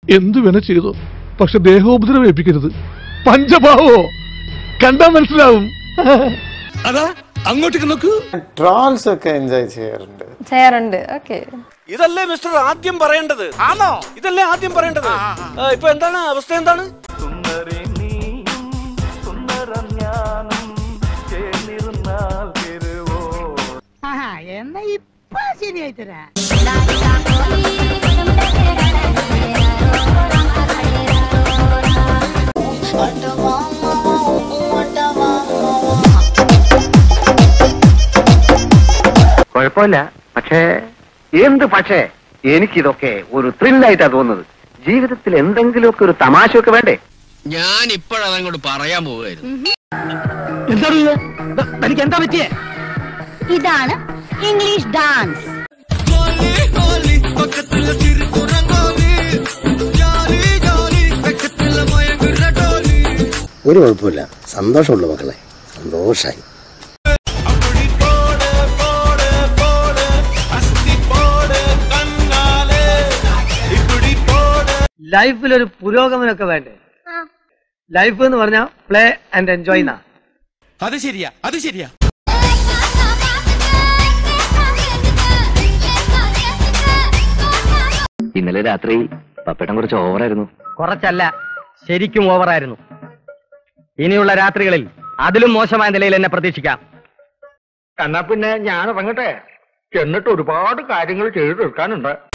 എന്തു വേണ ചെയ്തു പക്ഷെ ദേഹോപദ്രവം ഏൽപ്പിക്കരുത് പഞ്ചഭാവോ കണ്ടാ മനസ്സിലാവും അതാ അങ്ങോട്ടേക്ക് നോക്കൂ ട്രോൾസ് ഒക്കെ എൻജോയ് ചെയ്യാറുണ്ട് ചെയ്യാറുണ്ട് ഓക്കെ ഇതല്ലേ മിസ്റ്റർ ആദ്യം പറയേണ്ടത് ആണോ ഇതല്ലേ ആദ്യം പറയേണ്ടത് ആ, ഇപ്പൊ എന്താണ് അവസ്ഥ എന്താണ് എന്നാ ഇപ്പൊ ശരിയായി തരാ കുഴപ്പമില്ല പക്ഷേ എന്ത് പക്ഷേ എനിക്കിതൊക്കെ ഒരു ത്രില്ലായിട്ടാ തോന്നുന്നത് ജീവിതത്തിൽ എന്തെങ്കിലുമൊക്കെ ഒരു തമാശയൊക്കെ വേണ്ടേ ഞാൻ ഇപ്പോഴതങ്ങോട്ട് പറയാൻ പോവുമായിരുന്നു തനിക്ക് എന്താ പറ്റിയേ ഇതാണ് ഇംഗ്ലീഷ് ഡാൻസ് ഒരു കുഴപ്പമില്ല സന്തോഷമുള്ളൂ മക്കളെ സന്തോഷായി ലൈഫിൽ ഒരു പുരോഗമനമൊക്കെ വേണ്ടേ ലൈഫ് എന്ന് പറഞ്ഞാൽ പ്ലേ ആൻഡ് എൻജോയ് എന്നാ അത് ശരിയാ അത് ശരിയാ ഇന്നലെ രാത്രി പപ്പടം കുറച്ച് ഓവറായിരുന്നു കുറച്ചല്ല ശരിക്കും ഓവറായിരുന്നു ഇനിയുള്ള രാത്രികളിൽ അതിലും മോശമായ നിലയിൽ എന്നെ പ്രതീക്ഷിക്കാം എന്നാ പിന്നെ ഞാൻ ഇറങ്ങട്ടെ എന്നിട്ട് ഒരുപാട് കാര്യങ്ങൾ ചെയ്തു തീർക്കാനുണ്ട്